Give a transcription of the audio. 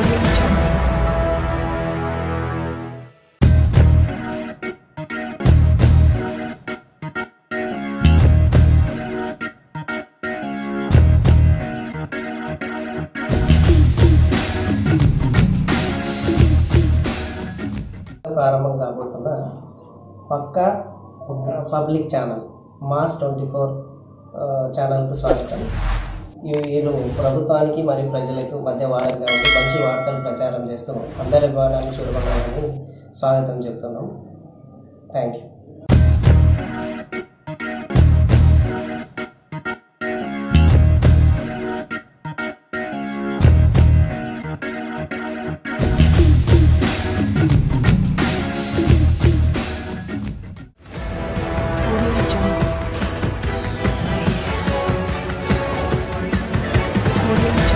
ప్రారంభం కాబోతున్న పక్కా public channel mass twenty four ఛానల్కు స్వాగతం ఈ- వీళ్ళు ప్రభుత్వానికి మరియు ప్రజలకు మధ్య వాడలు కాబట్టి మంచి వార్తలు ప్రచారం చేస్తున్నాం అందరి వాడాలని చూడబడాలని స్వాగతం చెప్తున్నాం థ్యాంక్ యూ Audio Jungle.